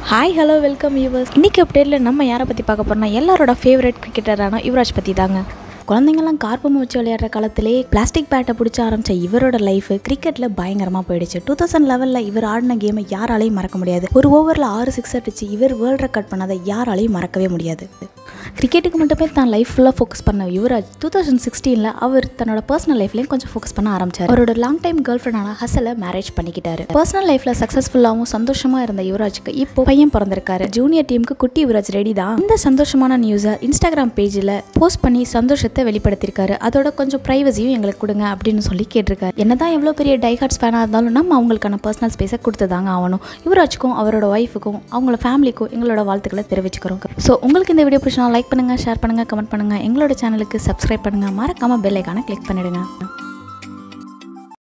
hi hello welcome viewers இன்னைக்கு அப்டேட்டில் நம்ம யாரை பற்றி பார்க்க போறோம்னா எல்லாரோட ஃபேவரட் கிரிக்கெட்டரான யுவராஜ் பற்றி தாங்க குழந்தைங்கள்லாம் கார்பம் வச்சு விளையாடுற காலத்திலே பிளாஸ்டிக் பேட்டை பிடிச்ச ஆரம்பிச்ச இவரோட லைஃப் கிரிக்கெட்டில் பயங்கரமாக போயிடுச்சு டூ தௌசண்ட் லெவலில் இவர் ஆடின கேமை யாராலையும் மறக்க முடியாது ஒரு ஓவரில் ஆறு சிக்ஸ் அடிச்சு இவர் வேர்ல்ட் ரெக்கார்ட் பண்ணதை யாராலையும் மறக்கவே முடியாது கிரிக்கெட்டுக்கு மட்டுமே தான் லைஃப் ஃபுல்லாக ஃபோக்கஸ் பண்ண யுவராஜ் டூ தௌசண்ட் சிக்ஸ்டீனில் அவர் தன்னோட பர்சனல் லைஃப்லேயும் கொஞ்சம் ஃபோக்கஸ் பண்ண ஆரம்பிச்சார் அவரோட லாங் டைம் கேர்ள் ஃப்ரெண்டான ஹசலை மேரேஜ் பண்ணிக்கிட்டாரு பர்சனல் லைஃப்பில் சக்ஸஸ்ஃபுல்லாகவும் சந்தோஷமாக இருந்த யுவராஜுக்கு இப்போ பையன் பிறந்திருக்காரு ஜூனியர் டீமுக்கு குட்டி யுவராஜ் ரெடி தான் இந்த சந்தோஷமான நியூஸை இன்ஸ்டாகிராம் பேஜில் போஸ்ட் பண்ணி சந்தோஷத்தை வெளிப்படுத்தியிருக்காரு அதோட கொஞ்சம் ப்ரைவசியும் எங்களுக்கு கொடுங்க அப்படின்னு சொல்லி கேட்டிருக்காரு என்னதான் எவ்வளோ பெரிய டைஹார்ட்ஸ் ஃபேனாக இருந்தாலும் நம்ம அவங்களுக்கான பர்சனல் ஸ்பேஸை கொடுத்துதாங்க ஆகணும் யுவராஜுக்கும் அவரோட ஒய்ஃபுக்கும் அவங்களோட ஃபேமிலிக்கும் எங்களோட வாழ்த்துக்களை தெரிவிச்சுக்கிறோம் ஸோ உங்களுக்கு இந்த வீடியோ பிடிச்சா லைக் பண்ணுங்கள் ஷேர் பண்ணுங்கள் கமெண்ட் பண்ணுங்கள் எங்களோட சேனலுக்கு சப்ஸ்கிரைப் பண்ணுங்கள் மறக்காமல் பெல் ஐக்கானை கிளிக் பண்ணிடுங்க